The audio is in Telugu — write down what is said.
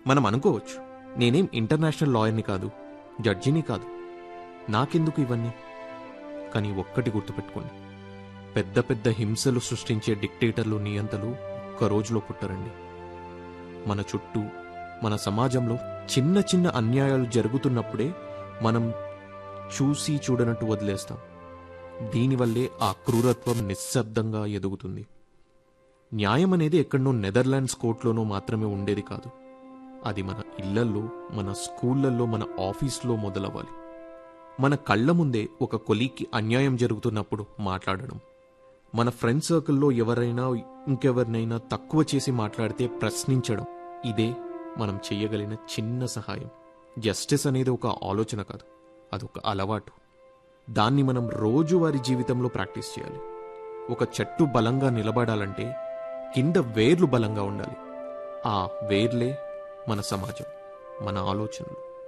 మనం అనుకోవచ్చు నేనేం ఇంటర్నేషనల్ లాయర్ని కాదు జడ్జిని కాదు నాకెందుకు ఇవన్నీ కానీ ఒక్కటి గుర్తుపెట్టుకోండి పెద్ద పెద్ద హింసలు సృష్టించే డిక్టేటర్లు నియంతలు ఒక్క రోజులో పుట్టరండి మన చుట్టూ మన సమాజంలో చిన్న చిన్న అన్యాయాలు జరుగుతున్నప్పుడే మనం చూసి చూడనట్టు వదిలేస్తాం దీనివల్లే ఆ క్రూరత్వం నిశ్శబ్దంగా ఎదుగుతుంది న్యాయం అనేది ఎక్కడనో నెదర్లాండ్స్ కోర్టులోనో మాత్రమే ఉండేది కాదు అది మన ఇళ్లల్లో మన స్కూళ్ళల్లో మన ఆఫీస్లో మొదలవ్వాలి మన కళ్ళ ముందే ఒక కొలీగ్కి అన్యాయం జరుగుతున్నప్పుడు మాట్లాడడం మన ఫ్రెండ్ సర్కిల్లో ఎవరైనా ఇంకెవరినైనా తక్కువ చేసి మాట్లాడితే ప్రశ్నించడం ఇదే మనం చెయ్యగలిగిన చిన్న సహాయం జస్టిస్ అనేది ఒక ఆలోచన కాదు అదొక అలవాటు దాన్ని మనం రోజువారీ జీవితంలో ప్రాక్టీస్ చేయాలి ఒక చెట్టు బలంగా నిలబడాలంటే కింద వేర్లు బలంగా ఉండాలి ఆ వేర్లే మన సమాజం మన ఆలోచనలు